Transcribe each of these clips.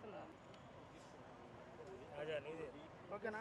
ఓకేనా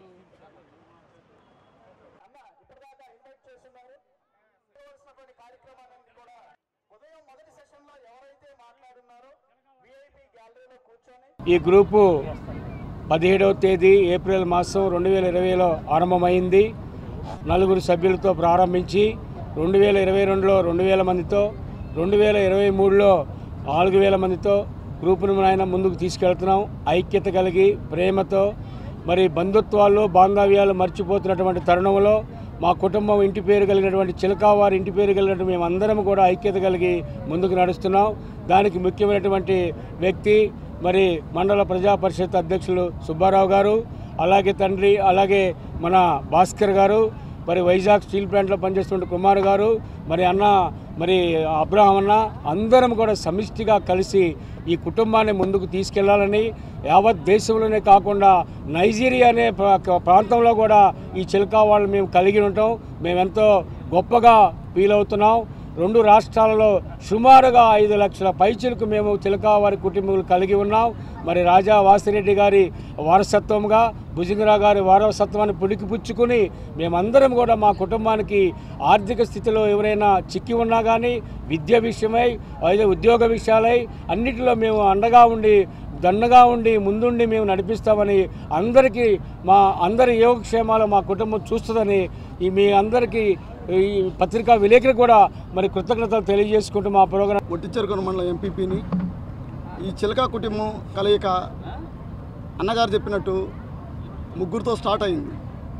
అన్న ఇప్పటిదాకా ఇన్వైట్ చేస్తున్నారు చేయవలసినటువంటి కార్యక్రమాలన్నీ కూడా ఉదయం మొదటి సెషన్ లో ఎవరైతే మాట్లాడున్నారో విఐపి గ్యాలరీలో కూర్చొని ఈ గ్రూపు పదిహేడవ తేదీ ఏప్రిల్ మాసం రెండు వేల ఇరవైలో ఆరంభమైంది నలుగురు సభ్యులతో ప్రారంభించి రెండు వేల ఇరవై రెండులో రెండు వేల మందితో రెండు వేల ఇరవై మూడులో నాలుగు వేల మందితో గ్రూపును ఆయన ముందుకు తీసుకెళ్తున్నాం ఐక్యత కలిగి ప్రేమతో మరి బంధుత్వాలు బాంధవ్యాలు మర్చిపోతున్నటువంటి తరుణంలో మా కుటుంబం ఇంటి పేరు కలిగినటువంటి చిలకా వారి ఇంటి పేరు కలిగినటువంటి మేమందరం కూడా ఐక్యత కలిగి ముందుకు నడుస్తున్నాం దానికి ముఖ్యమైనటువంటి వ్యక్తి మరి మండల ప్రజా పరిషత్ అధ్యక్షులు సుబ్బారావు గారు అలాగే తండ్రి అలాగే మన భాస్కర్ గారు మరి వైజాగ్ స్టీల్ ప్లాంట్లో పనిచేస్తున్న కుమార్ గారు మరి అన్న మరి అబ్రహం అన్న అందరం కూడా సమిష్టిగా కలిసి ఈ కుటుంబాన్ని ముందుకు తీసుకెళ్లాలని యావత్ దేశంలోనే కాకుండా నైజీరియా అనే ప్రా- ప్రాంతంలో కూడా ఈ చిలకా వాళ్ళు మేము కలిగి ఉంటాం మేమెంతో గొప్పగా ఫీల్ అవుతున్నాం రెండు రాష్ట్రాలలో సుమారుగా ఐదు లక్షల పైచులకు మేము చిలకా వారి కుటుంబీకులు కలిగి ఉన్నాం మరి రాజా వాసిరెడ్డి గారి వారసత్వంగా భుజంగరా గారి వారసత్వాన్ని పుడికిపుచ్చుకుని మేమందరం కూడా మా కుటుంబానికి ఆర్థిక స్థితిలో ఎవరైనా చిక్కి ఉన్నా కానీ విద్య విషయమై అయితే ఉద్యోగ విషయాలై అన్నిటిలో మేము అండగా ఉండి దండగా ఉండి ముందుండి మేము నడిపిస్తామని అందరికీ మా అందరి యోగక్షేమాలు మా కుటుంబం చూస్తుందని ఈ మీ అందరికీ ఈ పత్రికా విలేకరికి కూడా మరి కృతజ్ఞతలు తెలియజేసుకుంటూ మా ప్రోగ్రాం ఒట్టిచెరుకూరు మండలం ఎంపీపీని ఈ చిలక కుటుంబం కలయిక అన్నగారు చెప్పినట్టు ముగ్గురితో స్టార్ట్ అయింది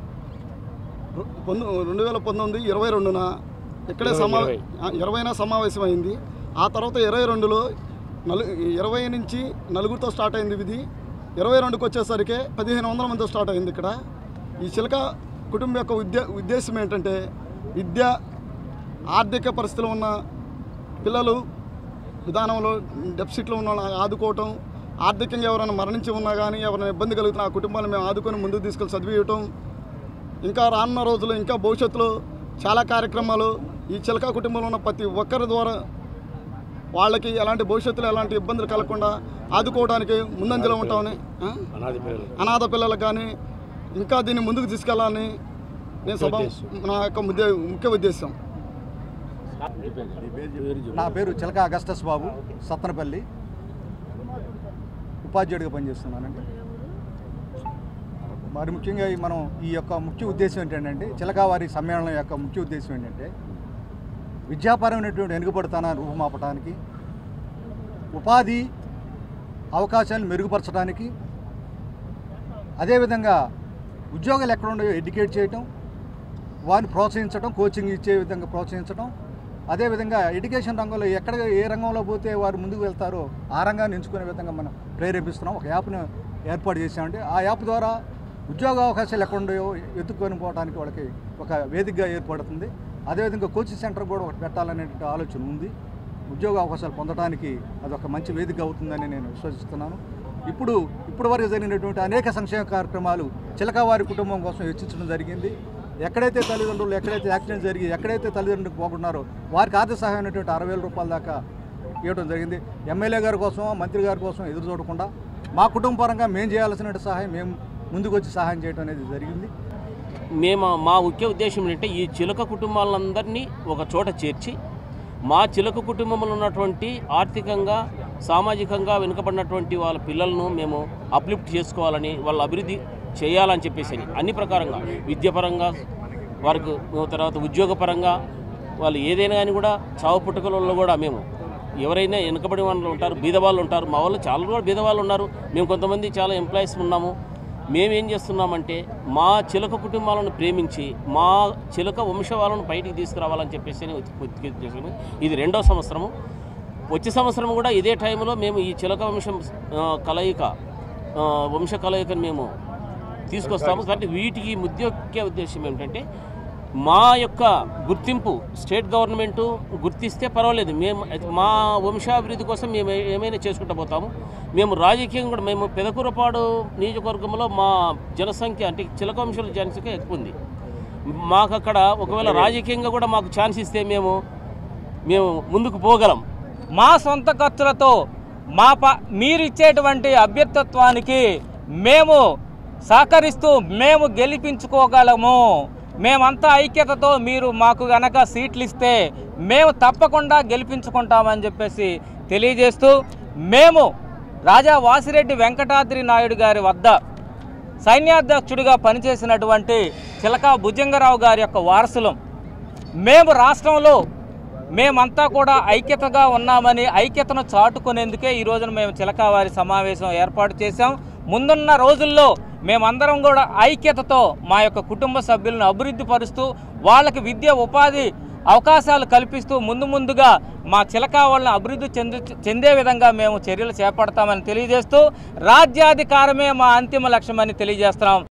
రు- పంతొ రెండు వేల పంతొమ్మిది ఇరవై రెండున ఇక్కడే సమా ఇరవై. ఆ, ఇరవైన సమావేశం అయింది ఆ తర్వాత ఇరవై రెండులో నలు ఇరవై నుంచి నలుగురితో స్టార్ట్ అయింది ఇది ఇరవై రెండుకి వచ్చేసరికి పదిహేను వందల మందితో స్టార్ట్ అయింది ఇక్కడ ఈ చిలక కుటుంబం యొక్క ఉద్దే ఉద్దేశం ఏంటంటే విద్య ఆర్థిక పరిస్థితులు ఉన్న పిల్లలు విధానంలో డెఫిసిట్లో ఉన్న వాళ్ళని ఆదుకోవటం ఆర్థికంగా ఎవరైనా మరణించి ఉన్నా కానీ ఎవరైనా ఇబ్బంది కలుగుతున్న ఆ కుటుంబాన్ని మేము ఆదుకొని ముందుకు తీసుకెళ్ళి చదివియటం ఇంకా రానున్న రోజుల్లో ఇంకా భవిష్యత్తులో చాలా కార్యక్రమాలు ఈ చిలక కుటుంబంలో ఉన్న ప్రతి ఒక్కరి ద్వారా వాళ్ళకి ఎలాంటి భవిష్యత్తులో ఎలాంటి ఇబ్బందులు కలగకుండా ఆదుకోవడానికి ముందంజలో ఉంటామని ఆ? అనాది పిల్లలు అనాథ పిల్లలకు కానీ ఇంకా దీన్ని ముందుకు తీసుకెళ్లాలని నేను సభ నా యొక్క ముద్దే ముఖ్య ఉద్దేశం నా పేరు చిలక అగస్టస్ బాబు సత్తనపల్లి ఉపాధ్యాయుడిగా పనిచేస్తున్నానండి మరి ముఖ్యంగా ఈ మనం ఈ యొక్క ముఖ్య ఉద్దేశం ఏంటంటే చిలక వారి సమ్మేళనం యొక్క ముఖ్య ఉద్దేశం ఏంటంటే విద్యాపరమైనటువంటి వెనుకబడుతానాన్ని రూపుమాపటానికి ఉపాధి అవకాశాలను మెరుగుపరచడానికి అదేవిధంగా ఉద్యోగాలు ఎక్కడ ఉన్నాయో ఎడ్యుకేట్ చేయటం వారిని ప్రోత్సహించడం కోచింగ్ ఇచ్చే విధంగా ప్రోత్సహించడం అదేవిధంగా ఎడ్యుకేషన్ రంగంలో ఎక్కడ ఏ రంగంలో పోతే వారు ముందుకు వెళ్తారో ఆ రంగాన్ని ఎంచుకునే విధంగా మనం ప్రేరేపిస్తున్నాం ఒక యాప్ను ఏర్పాటు చేసామంటే ఆ యాప్ ద్వారా ఉద్యోగ అవకాశాలు ఎక్కడ ఉన్నాయో ఎత్తుకొని పోవడానికి వాళ్ళకి ఒక వేదికగా ఏర్పడుతుంది అదేవిధంగా కోచింగ్ సెంటర్ కూడా ఒకటి పెట్టాలనే ఆలోచన ఉంది ఉద్యోగ అవకాశాలు పొందడానికి అది ఒక మంచి వేదిక అవుతుందని నేను విశ్వసిస్తున్నాను ఇప్పుడు ఇప్పటి వరకు జరిగినటువంటి అనేక సంక్షేమ కార్యక్రమాలు చిలకవారి కుటుంబం కోసం హెచ్చించడం జరిగింది ఎక్కడైతే తల్లిదండ్రులు ఎక్కడైతే యాక్సిడెంట్ జరిగి ఎక్కడైతే తల్లిదండ్రులు పోకున్నారో వారికి ఆర్థిక సహాయం అనేటువంటి అరవై వేల రూపాయల దాకా ఇవ్వడం జరిగింది ఎమ్మెల్యే గారి కోసం మంత్రి గారి కోసం ఎదురు చూడకుండా మా కుటుంబ పరంగా మేము చేయాల్సిన సహాయం మేము ముందుకు వచ్చి సహాయం చేయడం అనేది జరిగింది మేము మా ముఖ్య ఉద్దేశం ఏంటంటే ఈ చిలక కుటుంబాలందరినీ ఒక చోట చేర్చి మా చిలక కుటుంబంలో ఉన్నటువంటి ఆర్థికంగా సామాజికంగా వెనుకబడినటువంటి వాళ్ళ పిల్లలను మేము అప్లిఫ్ట్ చేసుకోవాలని వాళ్ళ అభివృద్ధి చేయాలని చెప్పేసి అని. అన్ని ప్రకారంగా విద్యాపరంగా వారికి తర్వాత ఉద్యోగపరంగా వాళ్ళు ఏదైనా కానీ కూడా చావు పుట్టుకలలో కూడా మేము ఎవరైనా వెనుకబడి వాళ్ళు ఉంటారు బీదవాళ్ళు ఉంటారు మా వాళ్ళు చాలా కూడా బీదవాళ్ళు ఉన్నారు మేము కొంతమంది చాలా ఎంప్లాయీస్ ఉన్నాము మేమేం చేస్తున్నామంటే మా చిలక కుటుంబాలను ప్రేమించి మా చిలక వంశవాళ్ళను బయటికి తీసుకురావాలని చెప్పేసి అని ఉత్తి- ఉద్దేశం. ఇది రెండో సంవత్సరము వచ్చే సంవత్సరం కూడా ఇదే టైంలో మేము ఈ చిలక వంశం ఆ, కలయిక ఆ, వంశ కలయికను మేము తీసుకొస్తాము కాబట్టి వీటికి ముఖ్య ఉద్దేశం ఏమిటంటే మా యొక్క గుర్తింపు స్టేట్ గవర్నమెంట్ గుర్తిస్తే పర్వాలేదు మేము మా వంశాభివృద్ధి కోసం మేము ఏ- ఏమైనా చేసుకుంటూ పోతాము మేము రాజకీయంగా కూడా మేము పెదకూరపాడు నియోజకవర్గంలో మా జనసంఖ్య అంటే చిలక వంశాల జనసంఖ్య ఎక్కువ ఉంది మాకు అక్కడ ఒకవేళ రాజకీయంగా కూడా మాకు ఛాన్స్ ఇస్తే మేము మేము ముందుకు పోగలం మా సొంత ఖర్చులతో మా ప మీరు ఇచ్చేటువంటి అభ్యర్థత్వానికి మేము సహకరిస్తూ మేము గెలిపించుకోగలము మేమంతా ఐక్యతతో మీరు మాకు గనక సీట్లు ఇస్తే మేము తప్పకుండా గెలిపించుకుంటామని చెప్పేసి తెలియజేస్తూ మేము రాజా వాసిరెడ్డి వెంకటాద్రి నాయుడు గారి వద్ద సైన్యాధ్యక్షుడిగా పనిచేసినటువంటి చిలకా భుజంగరావు గారి యొక్క వారసులం మేము రాష్ట్రంలో మేమంతా కూడా ఐక్యతగా ఉన్నామని ఐక్యతను చాటుకునేందుకే ఈ రోజున మేము చిలకావారి సమావేశం ఏర్పాటు చేశాం ముందున్న రోజుల్లో మేమందరం కూడా ఐక్యతతో మా యొక్క కుటుంబ సభ్యులను అభివృద్ధి పరుస్తూ వాళ్ళకి విద్య ఉపాధి అవకాశాలు కల్పిస్తూ ముందు ముందుగా మా చిలకా వాళ్ళని అభివృద్ధి చెందు చెందే విధంగా మేము చర్యలు చేపడతామని తెలియజేస్తూ రాజ్యాధికారమే మా అంతిమ లక్ష్యమని తెలియజేస్తున్నాం